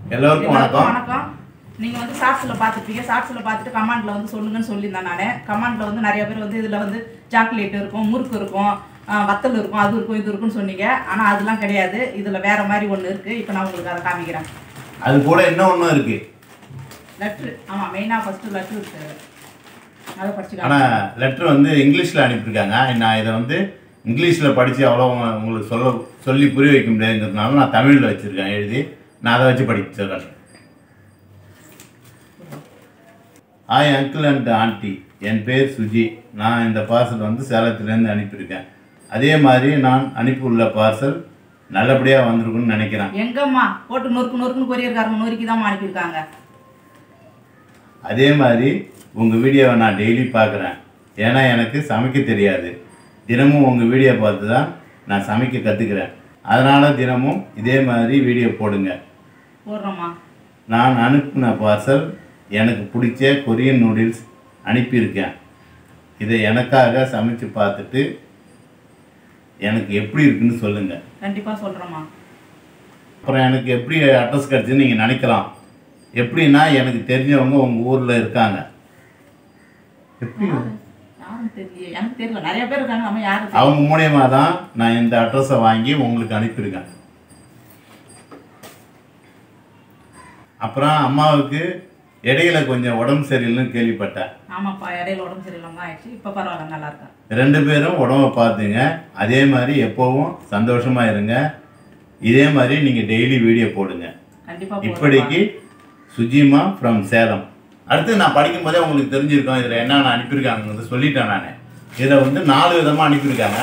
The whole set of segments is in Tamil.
எல்லோருக்கும் வணக்கம் வணக்கம் நீங்க வந்து ஷார்ட்ஸில் பார்த்துருப்பீங்க ஷார்ட்ஸில் பார்த்துட்டு கமெண்ட்ல வந்து சொல்லுங்கன்னு சொல்லியிருந்தேன் நான் கமெண்ட்ல வந்து நிறைய பேர் வந்து இதுல வந்து சாக்லேட் இருக்கும் முறுக்கு இருக்கும் ஆஹ் வத்தல் இருக்கும் அது இருக்கும் இது இருக்கும்னு சொன்னீங்க ஆனா அதெல்லாம் கிடையாது இதுல வேற மாதிரி ஒண்ணு இருக்கு இப்போ நான் உங்களுக்கு அதை காமிக்கிறேன் அது கூட இன்னும் ஒன்றும் இருக்கு லெட்ரு ஆமா மெயினா ஃபர்ஸ்ட் லெட்ரு இருக்கு அதை படிச்சுக்கலாம் ஆனால் லெட்டர் வந்து இங்கிலீஷில் அனுப்பியிருக்காங்க நான் இதை வந்து இங்கிலீஷில் படித்து அவ்வளோ உங்க- உங்களுக்கு சொல்ல சொல்லி புரிய வைக்க முடியாதுங்கிறதுனால நான் தமிழில் வச்சுருக்கேன் எழுதி நான் அதை வச்சு படிக்க சொல்கிறேன் ஹாய் அங்கிள் அண்ட் ஆண்டி என் பேர் சுஜி நான் இந்த பார்சல் வந்து சேலத்துலேருந்து அனுப்பியிருக்கேன் அதே மாதிரி நான் அனுப்பியுள்ள பார்சல் நல்லபடியாக வந்திருக்குன்னு நினைக்கிறேன் எங்கம்மா போட்டு நொறுக்கு நொறுக்குன்னு கொரியர்காரங்க நொறுக்கி தான் அனுப்பியிருக்காங்க அதே மாதிரி உங்கள் வீடியோவை நான் டெய்லி பார்க்குறேன் ஏன்னா எனக்கு சமைக்க தெரியாது தினமும் உங்கள் வீடியோ பார்த்து தான் நான் சமைக்க கற்றுக்கிறேன் அதனால் தினமும் இதே மாதிரி வீடியோ போடுங்க போடுறோம்மா நான் அனுப்பின பார்சல் எனக்கு பிடிச்ச கொரியன் நூடுல்ஸ் அனுப்பியிருக்கேன் இதை எனக்காக சமைச்சு பார்த்துட்டு எனக்கு எப்படி இருக்குன்னு சொல்லுங்கள் கண்டிப்பா சொல்றோம்மா அப்புறம் எனக்கு எப்படி அட்ரஸ் கிடச்சுன்னு நீங்கள் நினைக்கலாம் எப்படின்னா எனக்கு தெரிஞ்சவங்க உங்கள் ஊரில் இருக்காங்க எப்படி யாரும் தெரியல எனக்கு தெரியல நிறைய பேர் இருக்காங்க நம்ம யாரும் அவங்க மூலியமா தான் நான் இந்த அட்ரஸை வாங்கி உங்களுக்கு அனுப்பியிருக்கேன் அப்புறம் அம்மாவுக்கு இடையில கொஞ்சம் உடம்பு சரியில்லைன்னு கேள்விப்பட்டேன் ஆமாப்பா இடையில உடம்பு சரியில்லாம தான் ஆயிடுச்சு இப்போ பரவாயில்ல நல்லா இருக்கேன் ரெண்டு பேரும் உடம்ப பார்த்துங்க அதே மாதிரி எப்போவும் சந்தோஷமா இருங்க இதே மாதிரி நீங்கள் டெய்லி வீடியோ போடுங்க கண்டிப்பா போடுறோம்ப்பா. இப்படிக்கு சுஜிமா ஃப்ரம் சேலம் அடுத்து நான் படிக்கும் போதே உங்களுக்கு தெரிஞ்சிருக்கோம் இதில் என்னென்ன அனுப்பியிருக்காங்கன்னு சொல்லிட்டேன் நான் இதில் வந்து நாலு விதமாக அனுப்பியிருக்காங்க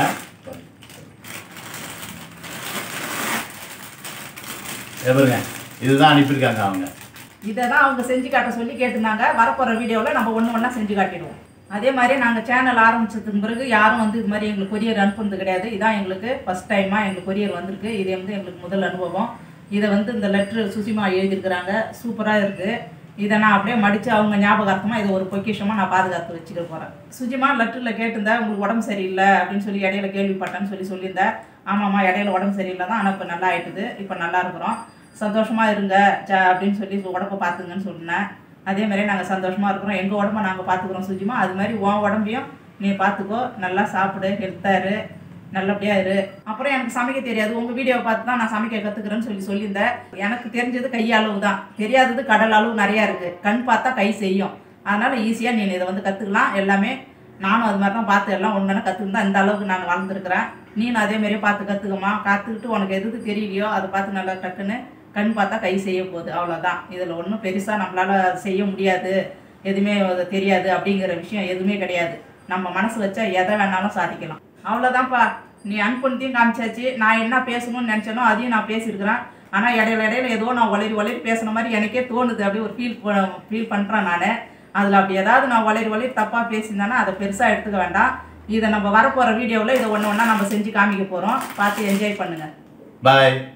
எவருங்க இதுதான் அனுப்பியிருக்காங்க அவங்க இதை தான் அவங்க செஞ்சு காட்ட சொல்லி கேட்டிருந்தாங்க வரப்போகிற வீடியோவில் நம்ம ஒன்று ஒன்றா செஞ்சு காட்டிடுவோம் அதே மாதிரி நாங்கள் சேனல் ஆரம்பிச்சதுக்கு பிறகு யாரும் வந்து இது மாதிரி எங்களுக்கு கொரியர் அனுப்புனது கிடையாது இதான் எங்களுக்கு ஃபஸ்ட் டைமாக எங்களுக்கு கொரியர் வந்திருக்கு இது வந்து எங்களுக்கு முதல் அனுபவம் இதை வந்து இந்த லெட்ரு சுசிமா எழுதியிருக்கிறாங்க சூப்பராக இருக்குது இதை நான் அப்படியே மடித்து அவங்க ஞாபகார்த்தமாக இதை ஒரு பொக்கிஷமாக நான் பாதுகாத்து வச்சுக்க போகிறேன் சுஜிமா லெட்டரில் கேட்டிருந்தேன் உங்களுக்கு உடம்பு சரியில்லை அப்படின்னு சொல்லி இடையில கேள்விப்பட்டேன்னு சொல்லி சொல்லியிருந்தேன் ஆமாம்மா இடையில உடம்பு சரியில்லை தான் ஆனால் இப்போ நல்லா ஆயிட்டுது இப்போ நல்லா இருக்கிறோம் சந்தோஷமா இருங்க ஜ அப்படின்னு சொல்லி உடம்ப பார்த்துங்கன்னு சொன்னேன் அதே மாதிரி நாங்கள் சந்தோஷமா இருக்கிறோம் எங்கள் உடம்ப நாங்கள் பார்த்துக்குறோம் சுஜிமா அது மாதிரி உன் உடம்பையும் நீ பார்த்துக்கோ நல்லா சாப்பிடு ஹெல்த்தாக இரு நல்லபடியாக இரு அப்புறம் எனக்கு சமைக்க தெரியாது உங்கள் வீடியோவை பார்த்து தான் நான் சமைக்க கற்றுக்குறேன்னு சொல்லி சொல்லியிருந்தேன் எனக்கு தெரிஞ்சது கை அளவு தான் தெரியாதது கடல் அளவு நிறையா இருக்குது கண் பார்த்தா கை செய்யும் அதனால் ஈஸியாக நீ இதை வந்து கற்றுக்கலாம் எல்லாமே நானும் அது மாதிரி தான் பார்த்து எல்லாம் ஒன்று கற்றுக்கிட்டு தான் இந்த அளவுக்கு நான் வளர்ந்துருக்கிறேன் நீனும் அதே மாதிரியே பார்த்து கற்றுக்கமா கற்றுக்கிட்டு உனக்கு எது எது தெரியலையோ அதை பார்த்து நல்லா டக்குன்னு கண் பார்த்தா கை செய்ய போகுது அவ்வளோதான் இதில் ஒன்றும் பெருசாக நம்மளால் செய்ய முடியாது எதுவுமே அது தெரியாது அப்படிங்கிற விஷயம் எதுவுமே கிடையாது நம்ம மனசு வச்சா எதை வேணாலும் சாதிக்கலாம் அவ்வளோதான்ப்பா நீ அனுப்புனதையும் காமிச்சாச்சு நான் என்ன பேசணும்னு நினச்சேனோ அதையும் நான் பேசியிருக்கிறேன் ஆனால் இடையில இடையில ஏதோ நான் ஒளரி ஒளரி பேசுன மாதிரி எனக்கே தோணுது அப்படியே ஒரு ஃபீல் ஃபீல் பண்ணுறேன் நான் அதில் அப்படி ஏதாவது நான் ஒளரி ஒளரி தப்பாக பேசியிருந்தேன்னா அதை பெருசாக எடுத்துக்க வேண்டாம் இதை நம்ம வரப்போகிற வீடியோவில் இதை ஒன்று ஒன்றா நம்ம செஞ்சு காமிக்க போகிறோம் பார்த்து என்ஜாய் பண்ணுங்கள் பாய்